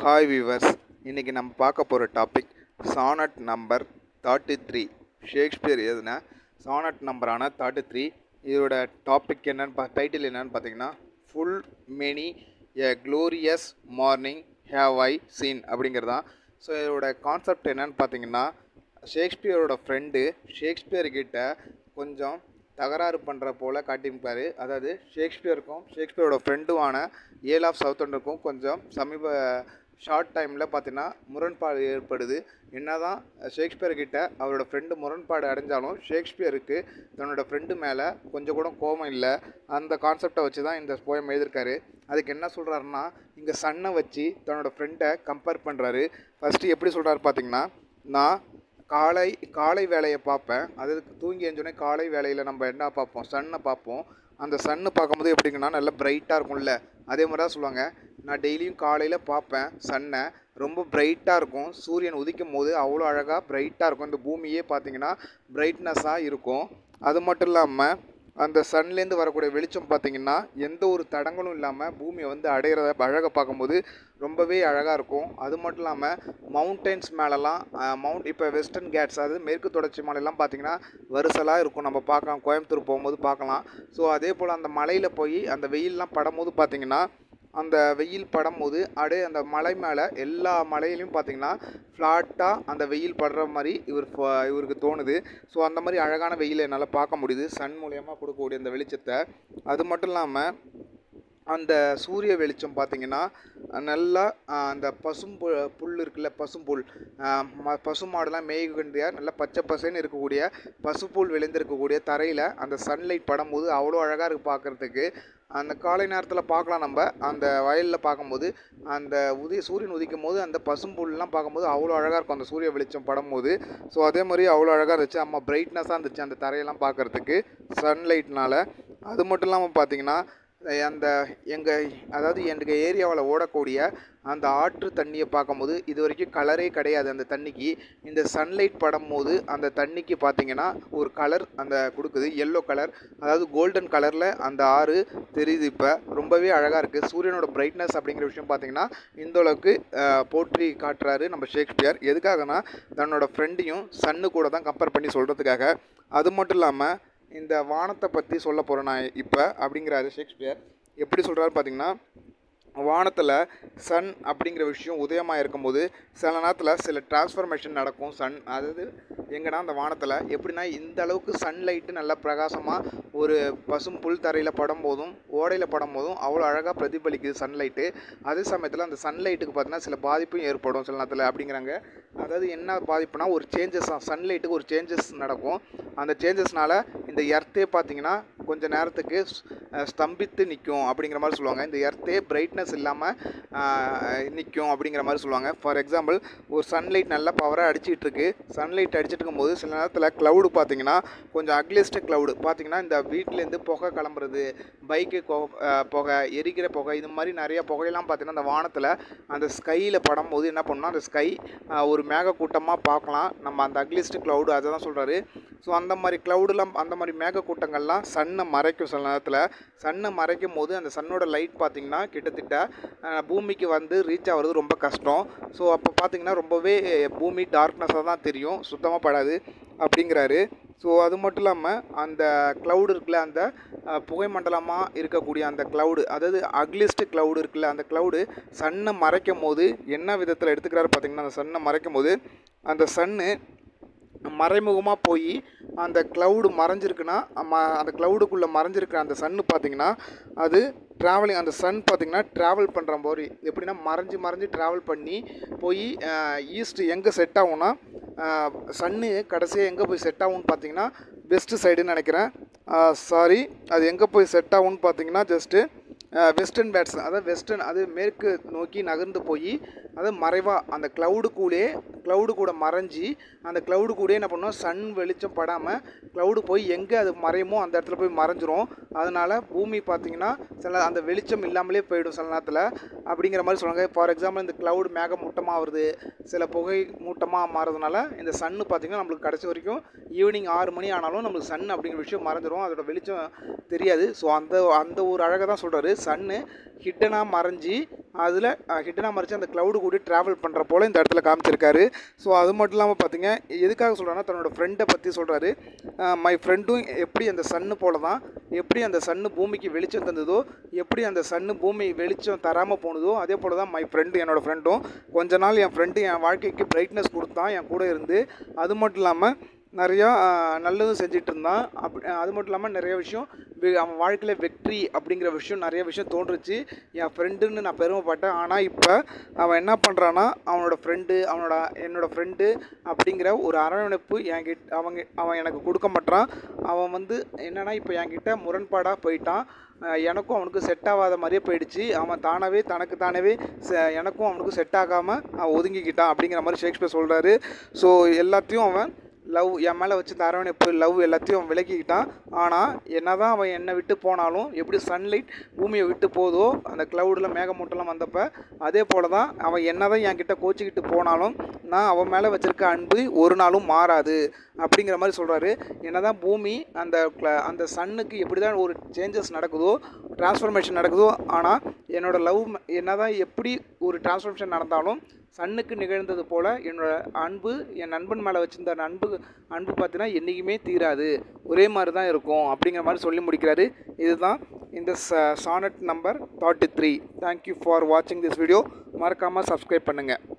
hi viewers இன்றைக்கி நம்ம பார்க்க போகிற topic sonnet number thirty three Shakespeare எழுதின சானட் நம்பரான தேர்ட்டி த்ரீ இதோட டாபிக் என்னன்னு பா டைட்டில் என்னன்னு பார்த்தீங்கன்னா full many a glorious morning have I seen அப்படிங்கிறது தான் ஸோ இதோட கான்செப்ட் என்னன்னு பார்த்தீங்கன்னா ஷேக்ஸ்பியரோட ஃப்ரெண்டு ஷேக்ஸ்பியர் கிட்ட கொஞ்சம் தகராறு பண்ணுற போல் காட்டியிருப்பார் அதாவது ஷேக்ஸ்பியருக்கும் ஷேக்ஸ்பியரோட ஃப்ரெண்டுமான ஏல் ஆஃப் சவுத்தண்டருக்கும் கொஞ்சம் சமீப ஷார்ட் டைமில் பார்த்தீங்கன்னா முரண்பாடு ஏற்படுது என்ன தான் ஷேக்ஸ்பியர் கிட்ட அவரோட ஃப்ரெண்டு முரண்பாடு அடைஞ்சாலும் ஷேக்ஸ்பியருக்கு தன்னோட ஃப்ரெண்டு மேலே கொஞ்சம் கூட கோபம் இல்லை அந்த கான்செப்டை வச்சு தான் இந்த போயம் எழுதியிருக்காரு அதுக்கு என்ன சொல்கிறாருன்னா இங்கே சன்னை வச்சு தன்னோட ஃப்ரெண்டை கம்பேர் பண்ணுறாரு ஃபஸ்ட்டு எப்படி சொல்கிறாரு பார்த்தீங்கன்னா நான் காலை காலை வேலையை பார்ப்பேன் அதாவது தூங்கி எழுந்தோடனே காலை வேலையில் நம்ம என்ன பார்ப்போம் சன்னை பார்ப்போம் அந்த சன்னு பார்க்கும்போது எப்படிங்கன்னா நல்லா பிரைட்டாக இருக்கும்ல அதே மாதிரி தான் சொல்லுவாங்க நான் டெய்லியும் காலையில் பார்ப்பேன் சன்னை ரொம்ப பிரைட்டாக இருக்கும் சூரியன் உதிக்கும் போது அவ்வளோ அழகாக பிரைட்டாக இருக்கும் இந்த பூமியே பார்த்தீங்கன்னா பிரைட்னஸாக இருக்கும் அது மட்டும் இல்லாமல் அந்த சன்லேருந்து வரக்கூடிய வெளிச்சம் பார்த்தீங்கன்னா எந்த ஒரு தடங்களும் இல்லாமல் பூமியை வந்து அடையிறத அழகை பார்க்கும்போது ரொம்பவே அழகாக இருக்கும் அது மட்டும் இல்லாமல் மவுண்டன்ஸ் மேலெலாம் மவுண்ட் இப்போ வெஸ்டர்ன் கேட்ஸ் அதாவது மேற்கு தொடர்ச்சி மலையெல்லாம் பார்த்தீங்கன்னா வரிசலாக இருக்கும் நம்ம பார்க்கலாம் கோயம்புத்தூர் போகும்போது பார்க்கலாம் ஸோ அதே போல் அந்த மலையில் போய் அந்த வெயிலெலாம் படும்போது பார்த்தீங்கன்னா அந்த வெயில் படும்போது அப்படியே அந்த மலை மேலே எல்லா மலையிலையும் பார்த்தீங்கன்னா ஃப்ளாட்டாக அந்த வெயில் படுற மாதிரி இவர் இவருக்கு தோணுது ஸோ அந்த மாதிரி அழகான வெயிலை என்னால் பார்க்க முடியுது சன் மூலயமா கொடுக்கக்கூடிய அந்த வெளிச்சத்தை அது மட்டும் இல்லாமல் அந்த சூரிய வெளிச்சம் பார்த்தீங்கன்னா நல்லா அந்த பசும் பு புல் இருக்குல்ல பசும்புல் ம பசுமாடுலாம் மேய்கின்ற நல்லா பச்சை பசேன்னு இருக்கக்கூடிய பசுப்புல் விளைந்திருக்கக்கூடிய தரையில் அந்த சன்லைட் படும்போது அவ்வளோ அழகாக இருக்குது பார்க்குறதுக்கு அந்த காலை நேரத்தில் பார்க்கலாம் நம்ம அந்த வயலில் பார்க்கும்போது அந்த உதய சூரியன் உதிக்கும் போது அந்த பசும்புல்லாம் பார்க்கும்போது அவ்வளோ அழகாக இருக்கும் அந்த சூரிய வெளிச்சம் படும்போது ஸோ அதே மாதிரி அவ்வளோ அழகாக இருந்துச்சு அம்மா பிரைட்னஸாக இருந்துச்சு அந்த தரையெல்லாம் பார்க்குறதுக்கு சன்லைட்னால் அது மட்டும் இல்லாமல் பார்த்தீங்கன்னா அந்த எங்கள் அதாவது எங்கள் ஏரியாவில் ஓடக்கூடிய அந்த ஆற்று தண்ணியை பார்க்கும்போது இது வரைக்கும் கலரே கிடையாது அந்த தண்ணிக்கு இந்த சன்லைட் படும் போது அந்த தண்ணிக்கு பார்த்தீங்கன்னா ஒரு கலர் அந்த கொடுக்குது எல்லோ கலர் அதாவது கோல்டன் கலரில் அந்த ஆறு தெரியுது இப்போ ரொம்பவே அழகாக இருக்குது சூரியனோட பிரைட்னஸ் அப்படிங்கிற விஷயம் பார்த்தீங்கன்னா இந்த அளவுக்கு போற்றி காட்டுறாரு நம்ம ஷேக்ஸ்பியர் எதுக்காகனா தன்னோட ஃப்ரெண்டையும் சன்னு கூட தான் கம்பேர் பண்ணி சொல்கிறதுக்காக அது மட்டும் இல்லாமல் இந்த வானத்தை பற்றி சொல்ல போகிறேன் நான் இப்போ அப்படிங்கிறாரு ஷேக்ஸ்பியர் எப்படி சொல்கிறாரு பார்த்தீங்கன்னா வானத்தில் சன் அப்படிங்கிற விஷயம் உதயமாக இருக்கும்போது சில நேரத்தில் சில டிரான்ஸ்ஃபர்மேஷன் நடக்கும் சன் அதாவது எங்கன்னா அந்த வானத்தில் எப்படின்னா இந்த அளவுக்கு சன்லைட்டு நல்லா பிரகாசமாக ஒரு பசும் புல் தரையில் படும் போதும் ஓடையில் படும் போதும் அவ்வளோ அழகாக பிரதிபலிக்குது சன்லைட்டு அதே சமயத்தில் அந்த சன்லைட்டுக்கு பார்த்தீங்கன்னா சில பாதிப்பும் ஏற்படும் சில நேரத்தில் அப்படிங்கிறாங்க அதாவது என்ன பாதிப்புனா ஒரு சேஞ்சஸ் சன்லைட்டுக்கு ஒரு சேஞ்சஸ் நடக்கும் அந்த சேஞ்சஸ்னால இந்த எர்த்தே பார்த்தீங்கன்னா கொஞ்ச நேரத்துக்கு ஸ்தம்பித்து நிற்கும் அப்படிங்கிற மாதிரி சொல்லுவாங்க இந்த எர்த்தே பிரைட்னஸ் இல்லாமல் நிற்கும் அப்படிங்கிற மாதிரி சொல்லுவாங்க ஃபார் எக்ஸாம்பிள் ஒரு சன்லைட் நல்லா பவராக அடிச்சிட்டு இருக்கு சன்லைட் அடிச்சிட்டு இருக்கும்போது சில நேரத்தில் க்ளவுடு பார்த்தீங்கன்னா கொஞ்சம் அக்லிஸ்ட் க்ளவுடு பார்த்தீங்கன்னா இந்த வீட்டிலேருந்து புகை கிளம்புறது பைக்கு புகை எரிக்கிற புகை இது மாதிரி நிறைய புகையெல்லாம் பார்த்தீங்கன்னா அந்த வானத்தில் அந்த ஸ்கையில் படும்போது என்ன பண்ணணும் அந்த ஸ்கை ஒரு மேகக்கூட்டமாக பார்க்கலாம் நம்ம அந்த அக்லிஸ்ட் க்ளவுடு அதை தான் சொல்கிறாரு ஸோ அந்த மாதிரி க்ளவுடுலாம் அந்த மாதிரி மேகக்கூட்டங்கள்லாம் சன்னை மறைக்கும் சில நேரத்தில் சன்னை மறைக்கும் போது அந்த சன்னோட லைட் பார்த்திங்கன்னா கிட்டத்தட்ட பூமிக்கு வந்து ரீச் ஆகிறது ரொம்ப கஷ்டம் ஸோ அப்போ பார்த்திங்கன்னா ரொம்பவே பூமி டார்க்னஸாக தான் தெரியும் சுத்தமாக படாது அப்படிங்கிறாரு ஸோ அது மட்டும் இல்லாமல் அந்த க்ளவுடு இருக்குல்ல அந்த புகை மண்டலமாக இருக்கக்கூடிய அந்த க்ளவுடு அதாவது அக்லிஸ்ட் க்ளவுடு இருக்குல்ல அந்த க்ளவுடு சன்னை மறைக்கும் போது என்ன விதத்தில் எடுத்துக்கிறாரு பார்த்திங்கன்னா அந்த சன்னை மறைக்கும் போது அந்த சன்னு மறைமுகமாக போய் அந்த க்ளவுடு மறைஞ்சிருக்குன்னா அந்த க்ளவுடுக்குள்ளே மறைஞ்சிருக்கிற அந்த சன்னு பார்த்திங்கன்னா அது ட்ராவலிங் அந்த சன் பார்த்திங்கன்னா ட்ராவல் பண்ணுற மாதிரி எப்படின்னா மறைஞ்சு மறைஞ்சு ட்ராவல் பண்ணி போய் ஈஸ்ட் எங்கே செட் ஆகும்னா சன்னு கடைசியாக எங்கே போய் செட் ஆகும்னு பார்த்தீங்கன்னா வெஸ்ட்டு சைடுன்னு நினைக்கிறேன் சாரி அது எங்கே போய் செட் ஆகும்னு பார்த்தீங்கன்னா ஜஸ்ட்டு வெஸ்டர்ன் பேட்ஸ் அதாவது வெஸ்டர்ன் அது மேற்கு நோக்கி நகர்ந்து போய் அது மறைவாக அந்த க்ளவுடுக்குள்ளே க்ளவுடு கூட மறைஞ்சி அந்த க்ளவுடு கூட என்ன பண்ணும் சன் வெளிச்சம் படாமல் க்ளவுடு போய் எங்கே அது மறையுமோ அந்த இடத்துல போய் மறைஞ்சிரும் அதனால் பூமி பார்த்திங்கன்னா சில அந்த வெளிச்சம் இல்லாமலே போயிடும் சில நேரத்தில் அப்படிங்கிற மாதிரி சொல்லுவாங்க ஃபார் எக்ஸாம்பிள் இந்த க்ளவுடு மேக மூட்டமாக வருது சில புகை மூட்டமாக மாறதுனால இந்த சன்னு பார்த்திங்கன்னா நம்மளுக்கு கடைசி வரைக்கும் ஈவினிங் ஆறு மணி ஆனாலும் நம்மளுக்கு சன் அப்படிங்கிற விஷயம் மறைஞ்சிரும் அதோட வெளிச்சம் தெரியாது ஸோ அந்த அந்த ஒரு அழகை தான் சொல்கிறாரு சன்னு ஹிட்டனாக மறைஞ்சி அதில் ஹிட்டனா மறைச்சு அந்த க்ளவுடு கூட ட்ராவல் பண்ணுற போல் இந்த இடத்துல காமிச்சிருக்காரு ஸோ அது மட்டும் இல்லாமல் பார்த்தீங்க எதுக்காக சொல்கிறேன்னா தன்னோட ஃப்ரெண்டை பற்றி சொல்கிறாரு மை ஃப்ரெண்டும் எப்படி அந்த சன்னு போல தான் எப்படி அந்த சன்னு பூமிக்கு வெளிச்சம் தந்ததோ எப்படி அந்த சன்னு பூமி வெளிச்சம் தராமல் போனதோ அதே போல் தான் மை ஃப்ரெண்டு என்னோடய ஃப்ரெண்டும் கொஞ்ச நாள் என் ஃப்ரெண்டு என் வாழ்க்கைக்கு பிரைட்னஸ் கொடுத்தான் என் கூட இருந்து அது மட்டும் இல்லாமல் நிறையா நல்லதும் செஞ்சிட்டு இருந்தான் அப் அது மட்டும் இல்லாமல் நிறைய விஷயம் வி- அவன் வாழ்க்கையில் வெற்றி அப்படிங்கிற விஷயம் நிறைய விஷயம் தோன்றுச்சு என் ஃப்ரெண்டுன்னு நான் பெருமைப்பட்டேன் ஆனால் இப்போ அவன் என்ன பண்ணுறான்னா அவனோட ஃப்ரெண்டு அவனோட என்னோட ஃப்ரெண்டு அப்படிங்கிற ஒரு அரவணைப்பு என்கிட்ட அவங்க அவன் எனக்கு கொடுக்க மாட்றான் அவன் வந்து என்னன்னா இப்போ என்கிட்ட முரண்பாடாக போயிட்டான் அஹ் எனக்கும் அவனுக்கும் செட் ஆகாத மாதிரியே போயிடுச்சு அவன் தானாகவே தனக்கு தானவே செ- எனக்கும் அவனுக்கும் செட் ஆகாமல் அவன் ஒதுங்கிக்கிட்டான் அப்படிங்கிற மாதிரி ஷேக்ஸ்பியர் சொல்கிறாரு ஸோ எல்லாத்தையும் அவன் லவ் என் மேலே வச்சு அரவணைப்பு லவ் எல்லாத்தையும் அவன் விலக்கிக்கிட்டான் ஆனால் என்னதான் அவன் என்னை விட்டு போனாலும் எப்படி சன்லைட் பூமியை விட்டு போதோ அந்த க்ளவுடில் மேகமூட்டம்லாம் வந்தப்போ அதே போல தான் அவன் என்னதான் என்கிட்ட கோச்சிக்கிட்டு போனாலும் நான் அவன் மேலே வச்சிருக்க அன்பு ஒரு நாளும் மாறாது அப்படிங்கிற மாதிரி சொல்கிறாரு என்னதான் பூமி அந்த cla- அந்த சன்னுக்கு எப்படி தான் ஒரு சேஞ்சஸ் நடக்குதோ டிரான்ஸ்ஃபர்மேஷன் நடக்குதோ ஆனால் என்னோட லவ் என்னதான் எப்படி ஒரு டிரான்ஸ்ஃபர்மேஷன் நடந்தாலும் சன்னுக்கு நிகழ்ந்தது போல் என்னோட அன்பு என் நண்பன் மேலே வச்சிருந்த அன்பு அன்பு பார்த்தீங்கன்னா என்றைக்குமே தீராது ஒரே மாதிரி தான் இருக்கும் அப்படிங்கிற மாதிரி சொல்லி முடிக்கிறாரு இதுதான் இந்த sonnet number thirty three thank you for வாட்சிங் திஸ் வீடியோ மறக்காமல் சப்ஸ்கிரைப் பண்ணுங்கள்